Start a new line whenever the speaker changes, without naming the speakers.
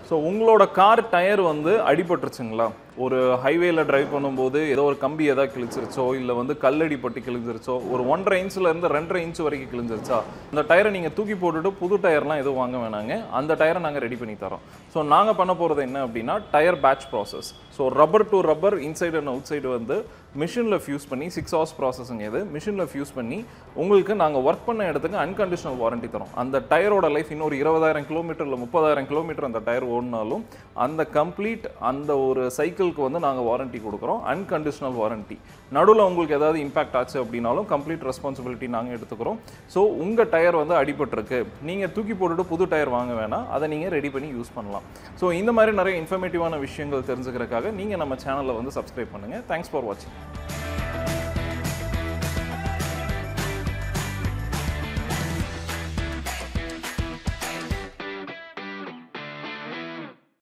so உங்களோட car tyre வந்து அடிபட்டுருச்சுங்களா ஒரு ஹைவேல டிரைவ் பண்ணும்போது ஏதோ ஒரு கம்பி ஏதாவது கிழிச்சிருச்சோ இல்லை வந்து கல்லடி பட்டு கிழிஞ்சிருச்சோ ஒரு ஒன்றரை இன்ச்ல இருந்து ரெண்டரை இன்ச் வரைக்கும் கிழிஞ்சிருச்சா அந்த டயரை நீங்கள் தூக்கி போட்டுட்டு புது டயர்லாம் எதுவும் வாங்க வேணாங்க அந்த டயரை நாங்கள் ரெடி பண்ணி தரோம் ஸோ நாங்கள் பண்ண போகிறது என்ன அப்படின்னா tyre patch process so rubber to rubber inside and outside வந்து மிஷினில் ஃபியூஸ் பண்ணி சிக்ஸ் ஹவர்ஸ் ப்ராசஸிங் இது மிஷினில் ஃபியூஸ் பண்ணி உங்களுக்கு நாங்கள் ஒர்க் பண்ண இடத்துக்கு அன்கண்டிஷனல் வாரண்டி தரோம் அந்த டயரோட லைஃப் இன்னொரு இருபதாயிரம் கிலோமீட்டர் இல்லை முப்பதாயிரம் கிலோமீட்டர் அந்த டயர் ஓடினாலும் அந்த கம்ப்ளீட் அந்த ஒரு சைக்கிளுக்கு வந்து நாங்கள் வாரண்டி கொடுக்குறோம் அன்கண்டிஷனல் வாரண்டி நடுவில் உங்களுக்கு ஏதாவது இம்பாக்ட் ஆச்சு அப்படின்னாலும் கம்ப்ளீட் ரெஸ்பான்சிபிலிட்டி நாங்கள் எடுத்துக்கிறோம் ஸோ உங்கள் டயர் வந்து அடிபட்டிருக்கு நீங்கள் தூக்கி போட்டுட்டு புது டயர் வாங்க வேணாம் அதை நீங்கள் ரெடி பண்ணி யூஸ் பண்ணலாம் ஸோ இந்த மாதிரி நிறைய இன்ஃபர்மேட்டிவான விஷயங்கள் தெரிஞ்சுக்கிறதுக்காக நீங்கள் நம்ம சேனலை வந்து சப்ஸ்கிரைப் பண்ணுங்கள் தேங்க்ஸ் ஃபார் வாட்சிங்